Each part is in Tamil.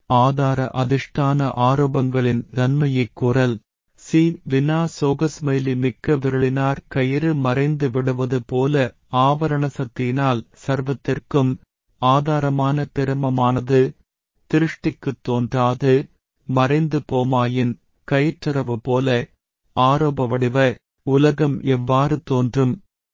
ஆதார அதிஷ்டான ஆரோபங்களின் நன்மையைக் கூறல் சி வினா சோகஸ்மைலி மிக்க விரலினார் கயிறு மறைந்து விடுவது போல ஆவரண சக்தியினால் சர்வத்திற்கும் ஆதாரமான பிரமமானது திருஷ்டிக்குத் தோன்றாது மறைந்து போமாயின் கயிற்றரவு போல ஆரோப வடிவ உலகம் எவ்வாறு தோன்றும்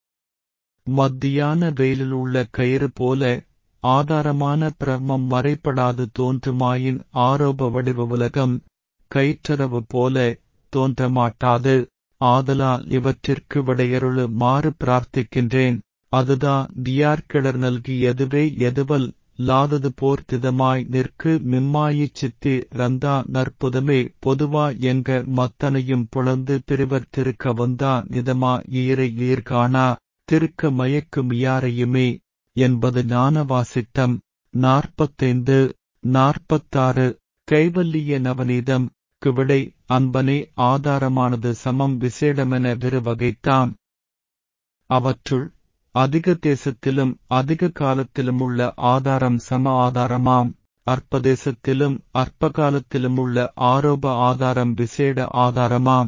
மத்தியான வெயிலில் உள்ள கயிறு போல ஆதாரமான பிரம்மம் மறைப்படாது தோன்றுமாயின் ஆரோப வடிவ உலகம் கயிற்றரவு போல தோன்றமாட்டாது ஆதலால் இவற்றிற்கு விடையருளு மாறு பிரார்த்திக்கின்றேன் அதுதான் தியார்கிளர் நல்கி எதுவே எதுவல் லாதது போர்த்திதமாய் நிற்கு மிம்மாயிச் சித்தி ரந்தா நற்புதமே பொதுவா எங்க மத்தனையும் புலந்து பிரிவர் திருக்க வந்தா நிதமா ஈரை ஈர்காணா திருக்க மயக்கும் யாரையுமே என்பது ஞானவாசிட்டம் நாற்பத்தைந்து நாற்பத்தாறு கைவல்லிய நவநீதம் விடை அன்பனே ஆதாரமானது சமம் விசேடமென விருவகைத்தான் அவற்றுள் அதிக தேசத்திலும் அதிக காலத்திலும் உள்ள ஆதாரம் சம ஆதாரமாம் அற்பதேசத்திலும் அற்ப காலத்திலும் உள்ள ஆரோப ஆதாரம் விசேட ஆதாரமாம்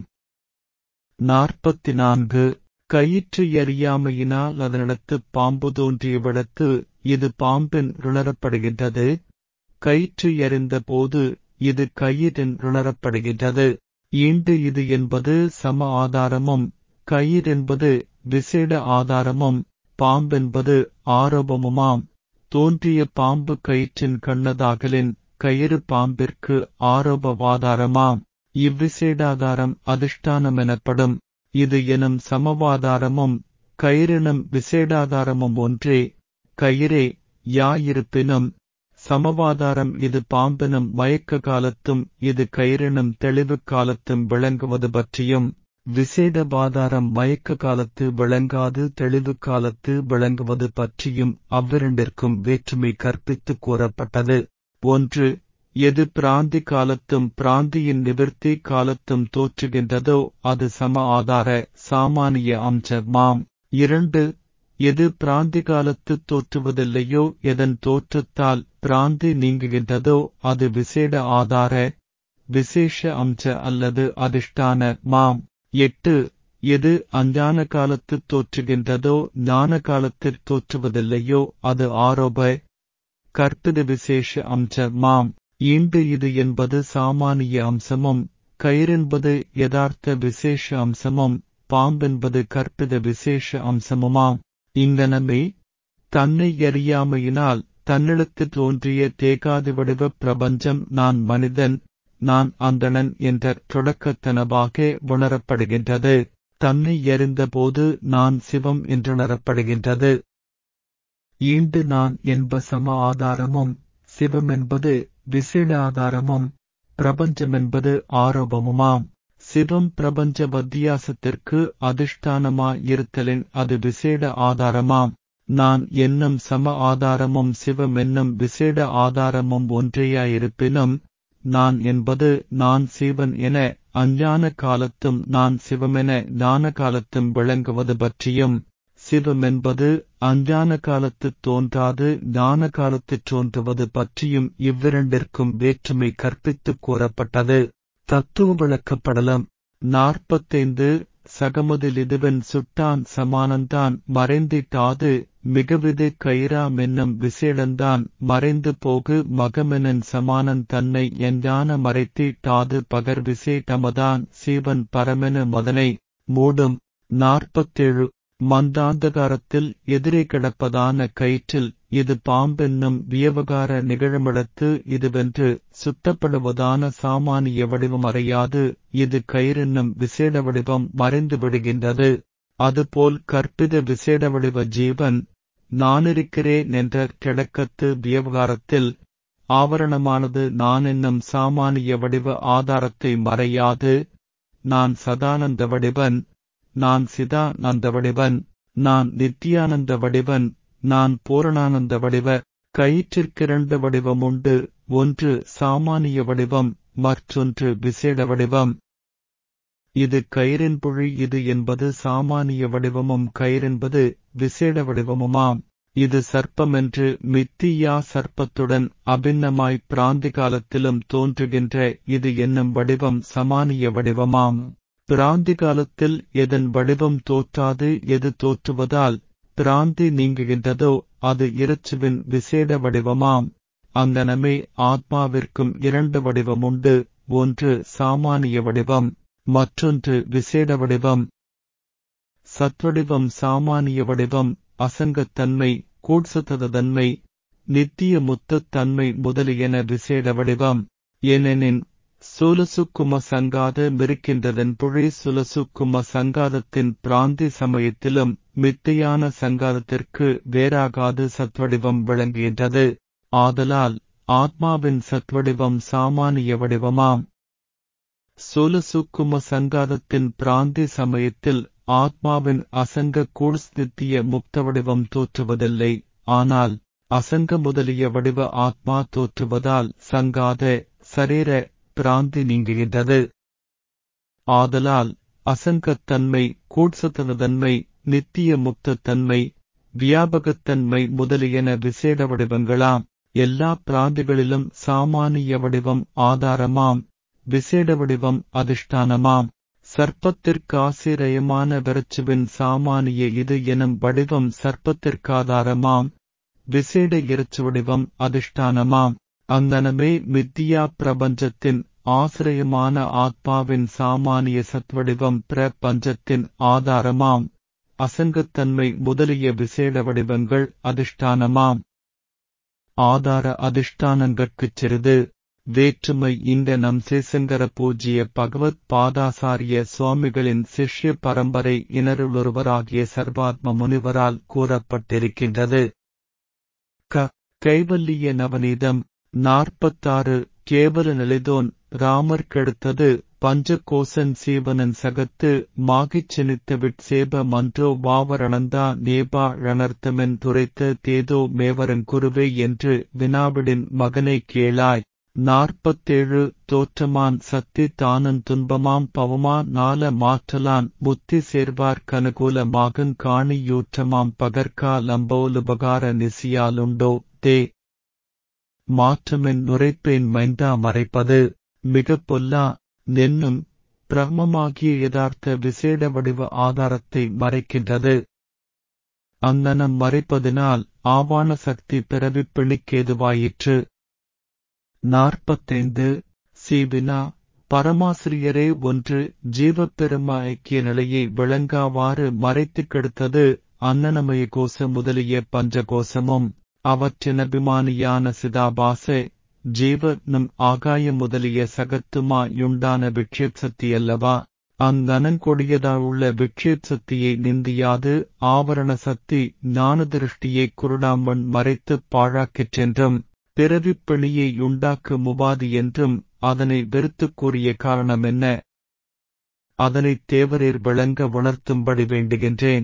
நாற்பத்தி நான்கு கயிற்று எறியாமையினால் அதனிடத்து பாம்பு தோன்றிய விடத்து இது பாம்பின் ருணரப்படுகின்றது கயிற்று எறிந்த போது இது கயிறின் ருணரப்படுகின்றது ஈண்டு இது என்பது சம ஆதாரமும் கயிர் என்பது விசேட ஆதாரமும் பாம்பென்பது ஆரோபமுமாம் தோன்றிய பாம்பு கயிற்றின் கண்ணதாகலின் கயிறு பாம்பிற்கு ஆரோபவாதாரமாம் இவ்விசேடாதாரம் அதிஷ்டானமெனப்படும் இது எனும் சமவாதாரமும் கயிறினும் விசேடாதாரமும் ஒன்றே கயிறே யாயிருப்பினும் சமவாதாரம் இது பாம்பினும் மயக்க காலத்தும் இது கயிறினும் தெளிவு காலத்தும் விளங்குவது பற்றியும் விசேடவாதாரம் மயக்க காலத்து விளங்காது தெளிவு காலத்து விளங்குவது பற்றியும் அவ்விரண்டிற்கும் வேற்றுமை கற்பித்து கூறப்பட்டது ஒன்று எது பிராந்தி காலத்தும் பிராந்தியின் நிவர்த்தி காலத்தும் தோற்றுகின்றதோ அது சம ஆதார சாமானிய அம்சமாம் இரண்டு எது பிராந்தி காலத்து தோற்றுவதில்லையோ எதன் தோற்றத்தால் பிராந்தி நீங்குகின்றதோ அது விசேட ஆதார விசேஷ அம்ச அல்லது அதிஷ்டான மாம் எட்டு எது அஞ்ஞான காலத்து தோற்றுகின்றதோ ஞான காலத்தில் தோற்றுவதில்லையோ அது ஆரோப கற்பித விசேஷ அம்ச மாம் ஈண்டு இது என்பது சாமானிய அம்சமும் கயிறென்பது யதார்த்த விசேஷ அம்சமும் பாம்பென்பது கற்பித விசேஷ அம்சமுமாம் இங்கனமே தன்னை எறியாமையினால் தன்னிடத்து தோன்றிய தேகாதி வடிவ பிரபஞ்சம் நான் மனிதன் நான் அந்தணன் என்ற தொடக்கத்தனவாக உணரப்படுகின்றது தன்னை எறிந்தபோது நான் சிவம் என்றுணரப்படுகின்றது ஈண்டு நான் என்ப சம ஆதாரமும் சிவமென்பது விசேட ஆதாரமும் பிரபஞ்சமென்பது ஆரோபமுமாம் சிவம் பிரபஞ்ச வத்தியாசத்திற்கு அதிஷ்டானமாயிருத்தலின் அது விசேட ஆதாரமாம் நான் என்னும் சம ஆதாரமும் சிவமென்னும் விசேட ஆதாரமும் ஒன்றேயாயிருப்பினும் நான் என்பது நான் சிவன் என அஞ்ஞான காலத்தும் நான் சிவமென ஞான காலத்தும் விளங்குவது பற்றியும் சிவமென்பது அஞ்ஞான காலத்துத் தோன்றாது ஞான காலத்துத் தோன்றுவது பற்றியும் இவ்விரண்டிற்கும் வேற்றுமை கற்பித்துக் கூறப்பட்டது தத்துவ விளக்கப்படலம் நாற்பத்தைந்து சகமதில் இதுவன் சுட்டான் சமானந்தான் மறைந்திட்டாது மிகவிது கயிறாமென்னும் விசேடந்தான் மறைந்து போகு மகமெனன் சமானன் தன்னை எஞ்ஞான மறைத்திட்டாது பகர் விசேடமதான் சீவன் பரமென மதனை மூடும் நாற்பத்தேழு மந்தாந்தகாரத்தில் எதிரே கிடப்பதான கயிற்றில் இது பாம்பென்னும் வியவகார நிகழுமிடத்து இதுவென்று சுத்தப்படுவதான சாமானிய வடிவம் அறியாது இது கயிறென்னும் விசேட வடிவம் மறைந்து விடுகின்றது அதுபோல் கற்பித விசேட வடிவ ஜீவன் நானிருக்கிறேன் என்ற கிழக்கத்து வியவகாரத்தில் ஆவரணமானது நான் என்னும் சாமானிய வடிவ ஆதாரத்தை மறையாது நான் சதானந்த வடிவன் நான் சிதானந்த வடிவன் நான் நித்தியானந்த வடிவன் நான் பூரணானந்த வடிவ கயிற்றிற்கிரண்டு வடிவம் உண்டு ஒன்று சாமானிய வடிவம் மற்றொன்று விசேட வடிவம் இது கயிறின் புழி இது என்பது சாமானிய வடிவமும் கயிறென்பது விசேட வடிவமுமாம் இது சர்ப்பமென்று மித்தியா சர்ப்பத்துடன் அபின்னமாய் பிராந்தி காலத்திலும் தோன்றுகின்ற இது என்னும் வடிவம் சமானிய வடிவமாம் பிராந்தி காலத்தில் எதன் வடிவம் தோற்றாது எது தோற்றுவதால் பிராந்தி நீங்குகின்றதோ அது இறைச்சுவின் விசேட வடிவமாம் அங்கனமே ஆத்மாவிற்கும் இரண்டு வடிவம் உண்டு ஒன்று சாமானிய வடிவம் மற்றொன்று விசேட வடிவம் சத்வடிவம் சாமானிய வடிவம் அசங்கத்தன்மை கூட்சத்ததன்மை நித்திய முத்தத்தன்மை முதலியன விசேட வடிவம் ஏனெனின் சுலசுக்கும சங்காத மிருக்கின்றதன் புழி சுலசுக்கும சங்காதத்தின் பிராந்தி சமயத்திலும் மித்தையான சங்காதத்திற்கு வேறாகாது சத்வடிவம் விளங்குகின்றது ஆதலால் ஆத்மாவின் சத்வடிவம் சாமானிய வடிவமாம் சோலசுக்கும சங்காதத்தின் பிராந்தி சமயத்தில் ஆத்மாவின் அசங்க கூழ்ஸ்தித்திய முக்த வடிவம் தோற்றுவதில்லை ஆனால் அசங்க முதலிய வடிவ ஆத்மா தோற்றுவதால் சங்காத சரீர பிராந்தி நீங்குகின்றது ஆதலால் அசங்கத்தன்மை கூட்சத்தனதன்மை நித்திய முக்தத்தன்மை வியாபகத்தன்மை முதலியன விசேட வடிவங்களாம் எல்லா பிராந்திகளிலும் சாமானிய வடிவம் ஆதாரமாம் விசேட வடிவம் அதிஷ்டானமாம் சர்ப்பத்திற்காசிரயமான விரச்சுவின் சாமானிய இது எனும் வடிவம் சர்ப்பத்திற்காதாரமாம் விசேட இறைச்சு வடிவம் அதிஷ்டானமாம் அங்கனமே மித்தியா பிரபஞ்சத்தின் ஆசிரியமான ஆத்மாவின் சாமானிய சத்வடிவம் பிரபஞ்சத்தின் ஆதாரமாம் அசங்கத்தன்மை முதலிய விசேட வடிவங்கள் அதிஷ்டானமாம் ஆதார அதிஷ்டானங்கட்குச் சிறிது வேற்றுமை இந்த நம் சேசங்கர பூஜ்ய பகவத் பாதாசாரிய சுவாமிகளின் சிஷ்ய பரம்பரை இனருளொருவராகிய சர்வாத்ம முனிவரால் கூறப்பட்டிருக்கின்றது க கைவல்லிய நவநீதம் நாற்பத்தாறு கேவல நிலைதோன் ராமர் கெடுத்தது பஞ்சகோசன் சீவனன் சகத்து மாகிச் செனித்த விட்சேப மன்றோ வாவரணந்தா நேபா ழனர்த்தமென் துரைத்த தேதோ மேவரன் குருவே என்று வினாவிடின் மகனை கேளாய் நாற்பத்தேழு தோற்றமான் சத்தி தானன் துன்பமாம் பவமா நால மாற்றலான் முத்தி சேர்வார் கனுகூலமாகுங் காணியூற்றமாம் பகற்கா லம்போலுபகார நிசியாலுண்டோ தே மாற்றமென் நுரைப்பேன் மைந்தா மறைப்பது மிகப் பொல்லா நென்னும் பிரம்மமாகிய யதார்த்த விசேட வடிவ ஆதாரத்தை மறைக்கின்றது அங்கனம் மறைப்பதினால் ஆவான சக்தி பிறவிப் பிணிக்கேதுவாயிற்று நாற்பத்தைந்து சீவினா பரமாசிரியரே ஒன்று ஜீவப்பெரும ஐக்கிய நிலையை விளங்காவாறு மறைத்துக் கெடுத்தது அன்னனமய கோச முதலிய பஞ்சகோசமும் அவற்றினபிமானியான சிதாபாச ஜீவனும் ஆகாய முதலிய சகத்துமாயுண்டான விக்ஷேப் சக்தி அல்லவா அங்கனங்கொடியதா உள்ள விக்ஷேப் சக்தியை நிந்தியாது ஆவரண சக்தி ஞான திருஷ்டியை குருடாமன் மறைத்துப் பாழாக்கிற்றென்றும் பிறவிப் பிணியை உண்டாக்கும் உபாதி என்றும் அதனை வெறுத்துக் கூறிய காரணம் என்ன அதனைத் தேவரீர் விளங்க உணர்த்தும்படி வேண்டுகின்றேன்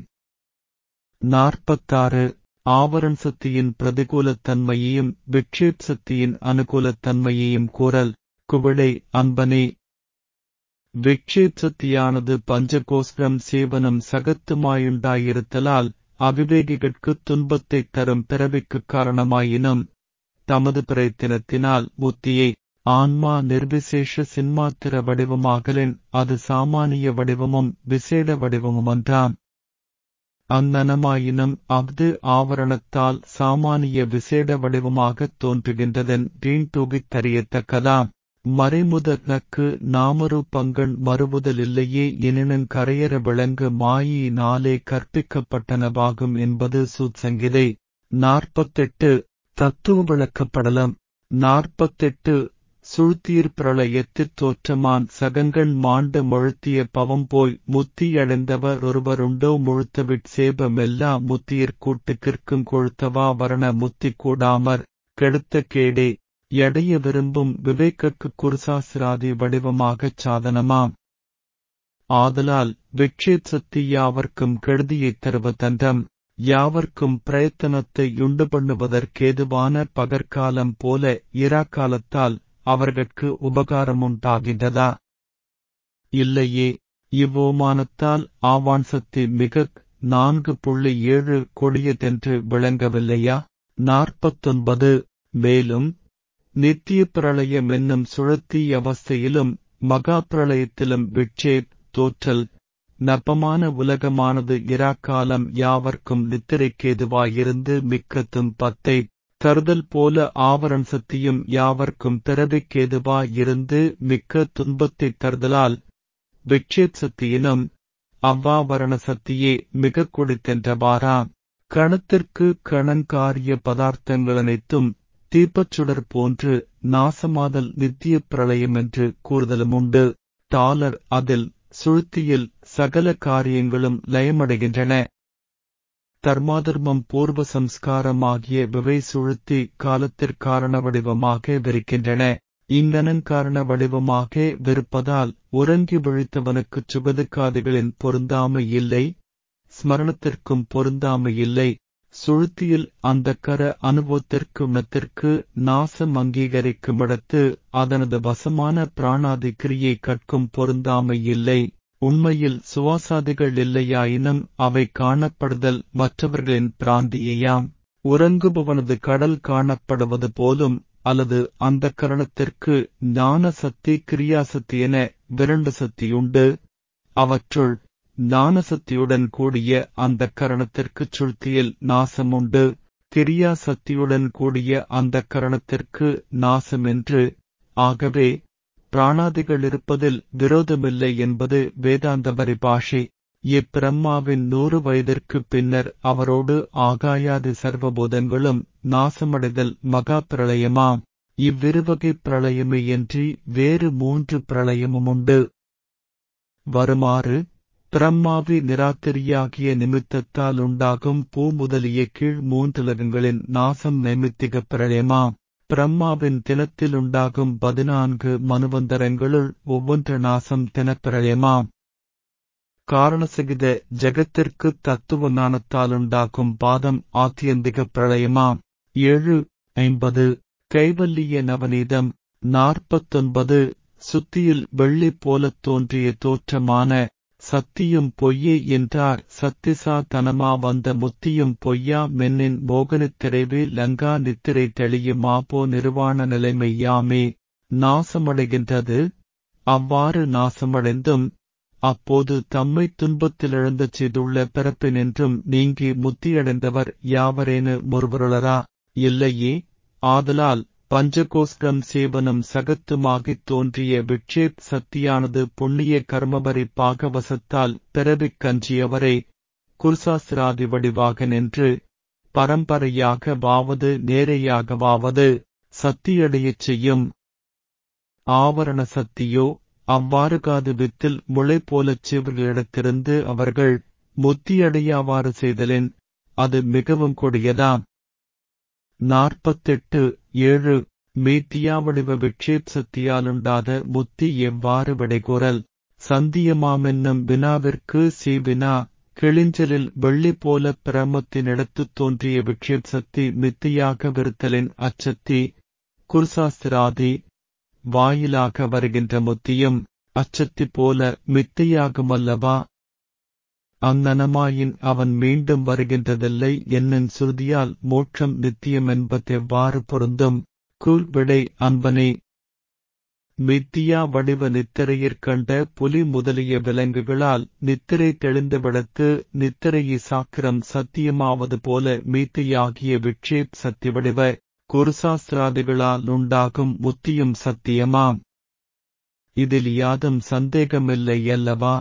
நாற்பத்தாறு ஆவரண் சக்தியின் பிரதிகூலத்தன்மையையும் விக்ஷேப் சக்தியின் அனுகூலத்தன்மையையும் கூறல் குவிளை அன்பனே விக்ஷேப் சக்தியானது பஞ்சகோஸ்ரம் சேவனம் சகத்துமாயுண்டாயிருத்தலால் அவிவேகிகட்குத் துன்பத்தைத் தரும் பிறவிக்குக் காரணமாயினும் தமது பிரயத்தினத்தினால் புத்தியை ஆன்மா நிர்விசேஷ சின்மாத்திர வடிவமாகலின் அது சாமானிய வடிவமும் விசேட வடிவமுமன்றாம் அந்நனமாயினும் அஃது ஆவரணத்தால் சாமானிய விசேட வடிவமாகத் தோன்றுகின்றதன் வீண்தூகித் தறியத்தக்கதாம் மறைமுதற்கு நாமரூபங்கள் மறுவுதலில்லையே எனினும் கரையற விளங்கு மாயினாலே கற்பிக்கப்பட்டனவாகும் என்பது சூத்சங்கிதை நாற்பத்தெட்டு தத்துவ விளக்கப்படலம் நாற்பத்தெட்டு சுழ்த்தீர் பிரளயத்திற் தோற்றமான் சகங்கள் மாண்டு முழுத்திய பவம் போய் முத்தியடைந்தவர் ஒருவருண்டோ முழுத்தவிட் சேபமெல்லா முத்தியிற் கூட்டுக்கிற்கும் கொழுத்தவா வரண முத்தி கூடாமற் கெடுத்த கேடே எடைய விரும்பும் விவேக்கற்கு குருசாசிராதி வடிவமாகச் சாதனமாம் ஆதலால் விக்ஷேத் சக்தி யாவர்க்கும் கெடுதியைத் தருவதன்றம் யாவர்க்கும் பிரயத்தனத்தை உண்டு பண்ணுவதற்கேதுவான பகற்காலம் போல இராக்காலத்தால் அவர்கட்கு உபகாரமுண்டாகின்றதா இல்லையே இவ்வோமானத்தால் ஆவான் சக்தி மிகக் நான்கு புள்ளி ஏழு கொடியதென்று விளங்கவில்லையா நாற்பத்தொன்பது மேலும் நித்திய பிரளயம் என்னும் சுழத்தி அவஸ்தையிலும் மகா பிரளயத்திலும் விட்சேப் தோற்றல் நப்பமான உலகமானது இராக்காலம் யாவர்க்கும் நித்திரைக்கேதுவாயிருந்து மிக்கத்தும் பத்தை தருதல் போல ஆவரண சக்தியும் யாவர்க்கும் பிறவிக்கேதுவாயிருந்து மிக்க துன்பத்தைத் தருதலால் விட்சேப் சக்தியினும் அவ்வாவரண சக்தியே மிக கொடித்தென்றவாறாம் கணத்திற்கு கணன்காரிய பதார்த்தங்கள் அனைத்தும் தீப்பச்சுடர் போன்று நாசமாதல் நித்திய பிரளயம் என்று கூறுதலுமுண்டு டாலர் அதில் சுழுத்தியில் சகல காரியங்களும் லயமடைகின்றன தர்மாதர்மம் பூர்வ சம்ஸ்காரமாகிய விவை சுழுத்தி காலத்திற்காரண வடிவமாக விரிக்கின்றன இங்கனன் காரண வடிவமாக விருப்பதால் உறங்கி விழித்தவனுக்குச் சுகதுக்காதிகளின் பொருந்தாமை இல்லை ஸ்மரணத்திற்கும் பொருந்தாமை இல்லை சுழுத்தியில் அந்த கர அனுபவத்திற்கு மத்திற்கு நாசம் அங்கீகரிக்குமிடத்து அதனது வசமான பிராணாதி கிரியை கற்கும் பொருந்தாமை இல்லை உண்மையில் சுவாசாதிகள் இல்லையாயினும் அவை காணப்படுதல் மற்றவர்களின் பிராந்தியையாம் உறங்குபவனது கடல் காணப்படுவது போலும் அல்லது அந்த கரணத்திற்கு ஞான சக்தி கிரியாசக்தி என விரண்டு சக்தியுண்டு அவற்றுள் ஞானசக்தியுடன் கூடிய அந்த கரணத்திற்குச் சுழ்த்தியில் நாசமுண்டு கிரியா சக்தியுடன் கூடிய அந்த கரணத்திற்கு நாசமென்று ஆகவே பிராணாதிகள் இருப்பதில் விரோதமில்லை என்பது வேதாந்த பரிபாஷை இப்பிரம்மாவின் நூறு வயதிற்குப் பின்னர் அவரோடு ஆகாயாதி சர்வபூதங்களும் நாசமடைதல் மகா பிரளயமாம் இவ்விருவகை பிரளயமையின்றி வேறு மூன்று பிரளயமுமுண்டு வருமாறு பிரம்மாவி நிராகரியாகிய நிமித்தத்தால் உண்டாகும் பூ முதலிய கீழ் மூன்றுலகங்களின் நாசம் நைமித்திக பிரளயமாம் பிரம்மாவின் தினத்தில் உண்டாகும் பதினான்கு மனுவந்தரங்களுள் ஒவ்வொன்று நாசம் தினப்பிரளயமாம் காரணசகித ஜெகத்திற்கு தத்துவ ஞானத்தால் உண்டாகும் பாதம் ஆத்தியந்திக பிரளயமாம் ஏழு ஐம்பது கைவல்லிய நவநீதம் நாற்பத்தொன்பது சுத்தியில் வெள்ளி போலத் தோன்றிய தோற்றமான சத்தியும் பொய்யே என்றார் சத்திசா தனமா வந்த முத்தியும் பொய்யா மென்னின் மோகனத்திரைவே லங்கா நித்திரை தெளியுமாபோ நிர்வாண நிலைமையாமே நாசமடைகின்றது அவ்வாறு நாசமடைந்தும் அப்போது தம்மை துன்பத்திலிழந்தச் செய்துள்ள பிறப்பினின்றும் நீங்கி முத்தியடைந்தவர் யாவரேனு முறுவருளரா இல்லையே ஆதலால் பஞ்சகோஸ்டம் சேவனம் சகத்துமாகித் தோன்றிய விட்சேப் சக்தியானது புண்ணிய கர்மபரி பாகவசத்தால் பிறவிக் கஞ்சியவரை குர்சாசிராதி வடிவாக நின்று பரம்பரையாக வாவது நேரையாகவாவது சக்தியடையச் செய்யும் ஆவரண சக்தியோ அவ்வாறு காது வித்தில் முளை போலச் சிவர்களிடத்திருந்து அவர்கள் முத்தியடையாவாறு செய்தலின் அது மிகவும் கொடியதாம் நாற்பத்தெட்டு ஏழு மீத்தியா வடிவ விட்சேப் சக்தியாலுண்டாத முத்தி எவ்வாறு விடைகூறல் சந்தியமாமென்னும் வினாவிற்கு சி வினா கிளிஞ்சலில் வெள்ளி போல பிரமத்தினிடத்துத் தோன்றிய விட்சேப் சக்தி மித்தியாக விருத்தலின் அச்சத்தி குர்சாஸ்திராதி வாயிலாக வருகின்ற முத்தியும் அச்சத்தி போல மித்தையாகுமல்லவா அந்நனமாயின் அவன் மீண்டும் வருகின்றதில்லை என்னும் சுருதியால் மோட்சம் நித்தியம் என்பதெவ்வாறு பொருந்தும் கூல் விடை அன்பனே மித்தியா வடிவ நித்திரையிற் கண்ட புலி முதலிய விலங்குகளால் நித்திரை தெளிந்துவிடத்து நித்திரையி சாக்கிரம் சத்தியமாவது போல மீத்தியாகிய விட்சேப் சத்தி வடிவ குருசாஸ்திராதிகளால் உண்டாகும் முத்தியும் சத்தியமாம் இதில் யாதும் சந்தேகமில்லை அல்லவா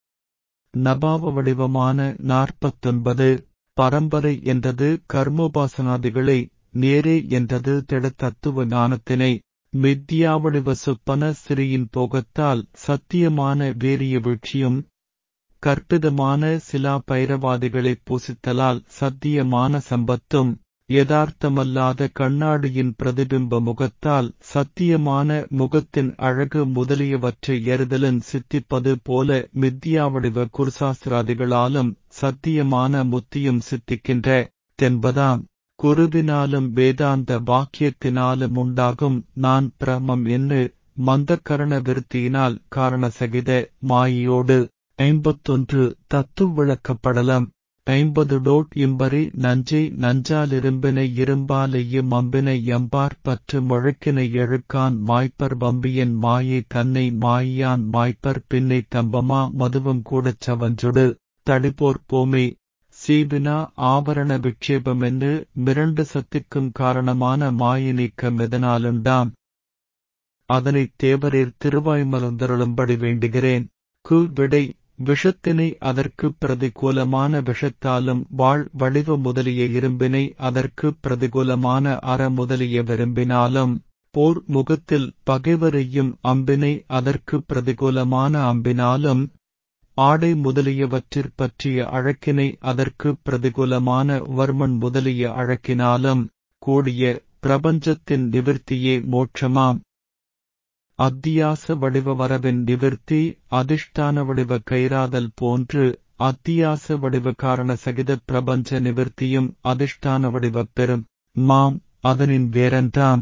நபாவ வடிவமான நாற்பத்தொன்பது பரம்பரை என்றது கர்மோபாசனாதிகளை நேரே என்றது திட தத்துவ ஞானத்தினை மித்தியாவடிவ சொப்பன சிறியின் போகத்தால் சத்தியமான வேறிய வீழ்ச்சியும் கற்பிதமான சிலா பைரவாதிகளைப் பூசித்தலால் சத்தியமான சம்பத்தும் யதார்த்தமல்லாத கண்ணாடியின் பிரதிபிம்ப முகத்தால் சத்தியமான முகத்தின் அழகு முதலியவற்றை எறுதலின் சித்திப்பது போல மித்தியாவடிவ குருசாஸ்திராதிகளாலும் சத்தியமான முத்தியும் சித்திக்கின்ற தென்பதாம் குருவினாலும் வேதாந்த வாக்கியத்தினாலும் உண்டாகும் நான் பிரமம் என்று மந்தக்கரண விருத்தியினால் காரணசகித மாயோடு ஐம்பத்தொன்று தத்துவ விளக்கப்படலம் ஐம்பது டோட் இம்பரி நஞ்சை நஞ்சாலிரும்பினை இரும்பாலையும் அம்பினை எம்பார் பற்று முழக்கினை எழுக்கான் மாய்ப்பர் வம்பியன் மாயை தன்னை மாயான் மாய்ப்பர் பின்னை தம்பமா மதுவும் கூடச் சவஞ்சுடு தடிப்போர் போமே சீபினா ஆபரண விக்ஷேபமென்று மிரண்டு சத்திக்கும் காரணமான மாயை நீக்கம் எதனாலுண்டாம் அதனைத் தேவரீர் திருவாய்மலர்ந்தருளும்படி வேண்டுகிறேன் கு விடை விஷத்தினை அதற்குப் பிரதிகூலமான விஷத்தாலும் வாழ் வடிவ முதலிய இரும்பினை அதற்குப் பிரதிகூலமான அற முதலிய விரும்பினாலும் போர் முகத்தில் பகைவரையும் அம்பினை அதற்குப் பிரதிகூலமான அம்பினாலும் ஆடை முதலியவற்றிற் பற்றிய அழக்கினை அதற்குப் பிரதிகூலமான வர்மன் முதலிய அழக்கினாலும் கூடிய பிரபஞ்சத்தின் நிவிர்த்தியே மோட்சமாம் அத்தியாச வடிவ வரவின் நிவிர்த்தி அதிஷ்டான வடிவ கைராதல் போன்று அத்தியாச வடிவ காரண சகித பிரபஞ்ச நிவிர்த்தியும் அதிஷ்டான வடிவ பெறும் மாம் அதனின் வேறன்றாம்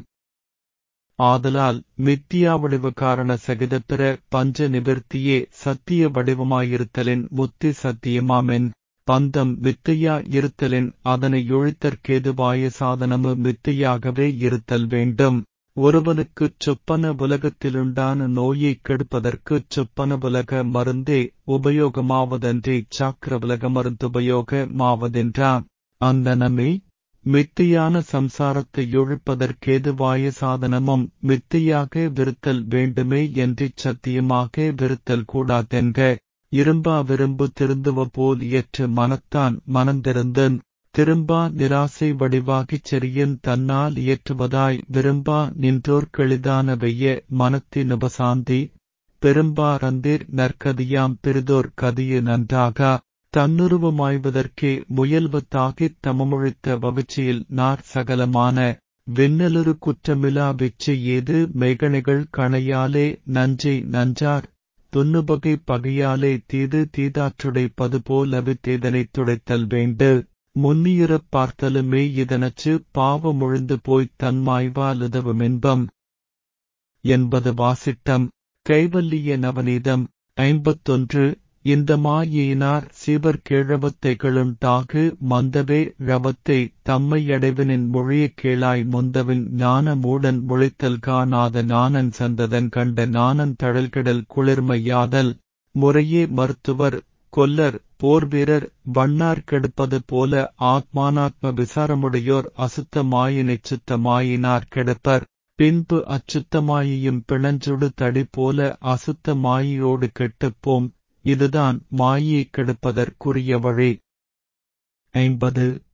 ஆதலால் மித்தியா வடிவ காரண சகித பிற பஞ்ச நிவிர்த்தியே சத்திய வடிவமாயிருத்தலின் முத்தி சத்தியமாமென் பந்தம் வித்தையா இருத்தலின் அதனை ஒழித்தற்கேதுவாய சாதனமு மித்தையாகவே இருத்தல் வேண்டும் ஒருவனுக்குச் சொப்பன உலகத்திலுண்டான நோயைக் கெடுப்பதற்குச் சொப்பன உலக மருந்தே உபயோகமாவதன்றி சாக்கிர உலக மருந்துபயோக மாவதென்றாம் அந்தனமே மித்தியான சம்சாரத்தை ஒழிப்பதற்கேதுவாய சாதனமும் மித்தியாக விருத்தல் வேண்டுமே என்றிச் சத்தியமாக விருத்தல் கூடாதென்க இரும்பா விரும்பு திருந்துவ போல் இயற்று மனத்தான் மனந்திருந்தன் திரும்பா நிராசை வடிவாகிச் செரியன் தன்னால் இயற்றுவதாய் விரும்பா நின்றோர்க்கெளிதான வெய்ய மனத்தினுபசாந்தி பெரும்பாரந்தீர் நற்கதியாம் பெரிதோர் கதியு நன்றாகா தன்னுருவமாய்வதற்கே முயல்வத்தாகித் தமமொழித்த வவிச்சியில் நார் சகலமான விண்ணலுரு குற்றமிலா விச்சை ஏது மெய்கணைகள் கணையாலே நஞ்சை நஞ்சார் துன்னுபகை பகையாலே தீது தீதாற்றுடைப்பது போலவித்தேதனைத் துடைத்தல் வேண்டு முன்னியுறப் பார்த்தலுமே இதனச்சு பாவமொழிந்து போய்த் தன்மாய்வாலுதவுமென்பம் என்பது வாசிட்டம் கைவல்லிய நவநீதம் ஐம்பத்தொன்று இந்த மாயினார் சிவர் கிழவத்தைகளுண்டாகு மந்தவே ரவத்தை தம்மையடைவினின் மொழியக் கேளாய் முந்தவின் ஞான மூடன் மொழித்தல் காணாத நாணன் சந்ததன் கண்ட நாணன் தழல்கிடல் குளிர்மையாதல் முறையே மருத்துவர் கொல்லர் போர்வீரர் வண்ணார் கெடுப்பது போல ஆத்மானாத்ம விசாரமுடையோர் அசுத்த மாயினைச் சுத்த மாயினார் கெடுப்பர் பின்பு அச்சுத்தமாயியும் பிணஞ்சுடு தடி போல அசுத்த மாயியோடு கெட்டுப்போம் இதுதான் மாயை கெடுப்பதற்குரிய வழி ஐம்பது